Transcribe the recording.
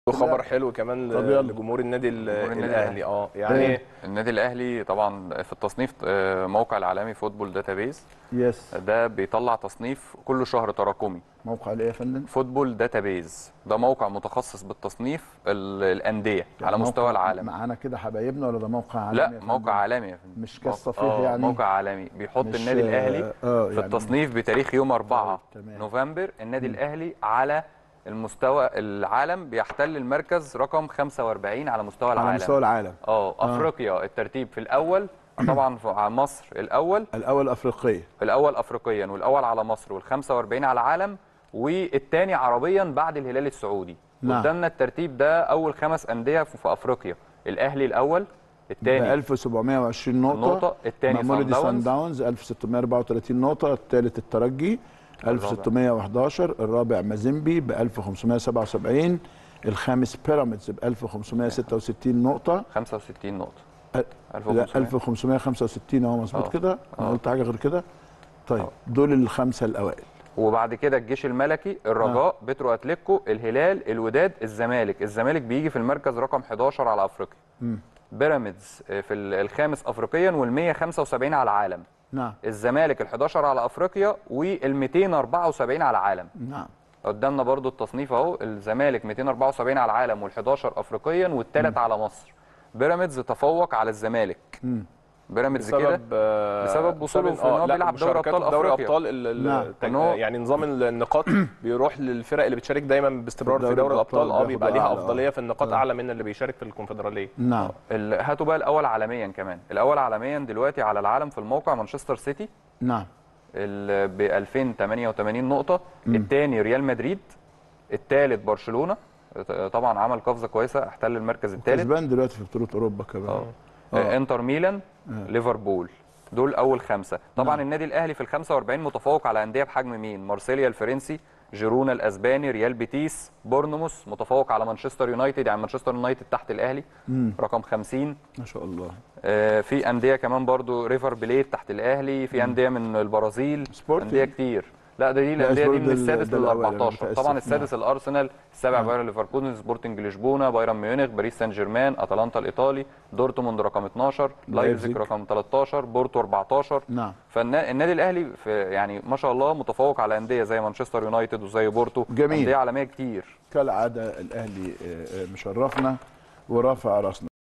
خبر حلو كمان ل- طب يلا. لجمهور النادي ال- جمهور النادي الاهلي اه يعني إيه؟ النادي الاهلي طبعا في التصنيف آه، موقع العالمي فوتبول داتابيز يس ده بيطلع تصنيف كل شهر تراكمي موقع ايه يا فندم فوتبول داتابيز ده موقع متخصص بالتصنيف ال- الانديه على موقع مستوى العالم معانا كده حبايبنا ولا ده موقع عالمي لا يا فندم؟ موقع عالمي يا فندم مش موقع- كاس صفيح آه، يعني؟ موقع عالمي بيحط مش- النادي الاهلي آه، في يعني- التصنيف بتاريخ يوم 4 طيب، تمام. نوفمبر النادي الاهلي على المستوى العالم بيحتل المركز رقم 45 على مستوى العالم على مستوى العالم اه افريقيا الترتيب في الاول طبعا في- على مصر الاول الاول افريقيه الاول افريقيا والاول على مصر وال45 على العالم والثاني عربيا بعد الهلال السعودي نعم. قدامنا الترتيب ده اول خمس انديه في في افريقيا الاهلي الاول ب الثاني 1720 نقطه نقطة، التاني ماموريدي صن سان داونز. داونز 1634 نقطه الثالث الترجي 1611 الرابع مازيمبي ب 1577 الخامس بيراميدز ب 1566 نقطه 65 نقطه أ- لا 1500. 1565 اهو مظبوط آه. كده انا آه. قلت حاجه غير كده طيب آه. دول الخمسه الاوائل وبعد كده الجيش الملكي الرجاء بترو اتليكو الهلال الوداد الزمالك الزمالك بيجي في المركز رقم 11 على افريقيا بيراميدز آه، في ال- الخامس افريقيا وال175 على العالم نعم الزمالك ال11 على افريقيا وال274 على العالم نعم قدامنا برضو التصنيف اهو الزمالك 274 على العالم وال11 افريقيا والثالث على مصر بيراميدز تفوق على الزمالك بيراميدز كده بسبب آه، بسبب وصوله في إن هو لا، بيلعب دوري مشاركاته أبطال في دوري أفريقيا. ابطال ال- ال- نعم. التج- إن هو- يعني نظام النقاط بيروح للفرق اللي بتشارك دايما باستمرار في دوري دوري الأبطال الابطال اه بيبقى بياخدوا ليها أعلى، افضليه آه. في النقاط آه. اعلى من اللي بيشارك في الكونفدراليه نعم ال- هاتوا بقى الاول عالميا كمان الاول عالميا دلوقتي على العالم في الموقع مانشستر سيتي نعم ب 2088 نقطه الثاني ريال مدريد الثالث برشلونه طبعا عمل قفزه كويسه احتل المركز الثالث كسبان دلوقتي في بطوله اوروبا كمان آه. انتر ميلان ليفربول دول اول خمسه طبعا نعم. النادي الاهلي في ال 45 متفوق على انديه بحجم مين مارسيليا الفرنسي جيرونا الاسباني ريال بيتيس بورنموث متفوق على مانشستر يونايتد يعني مانشستر يونايتد تحت الاهلي رقم 50 ما شاء الله آه، في انديه كمان برضو ريفر بليت تحت الاهلي في انديه من البرازيل سبورتنج. انديه كتير لا ده دي الانديه دي سبورتنج من السادس ده لل الأول، أنا 14 متأسف. طبعا السادس نعم. الارسنال السابع نعم. بايرن ليفركوزن سبورتنج لشبونه بايرن ميونخ باريس سان جيرمان اتلانتا الايطالي دورتموند رقم 12 لايبزيج لايبزيج. رقم 13 بورتو 14 نعم فالنادي الاهلي في يعني ما شاء الله متفوق على انديه زي مانشستر يونايتد وزي بورتو جميل. انديه عالميه كتير كالعاده الاهلي آه، آه، مشرفنا ورافع راسنا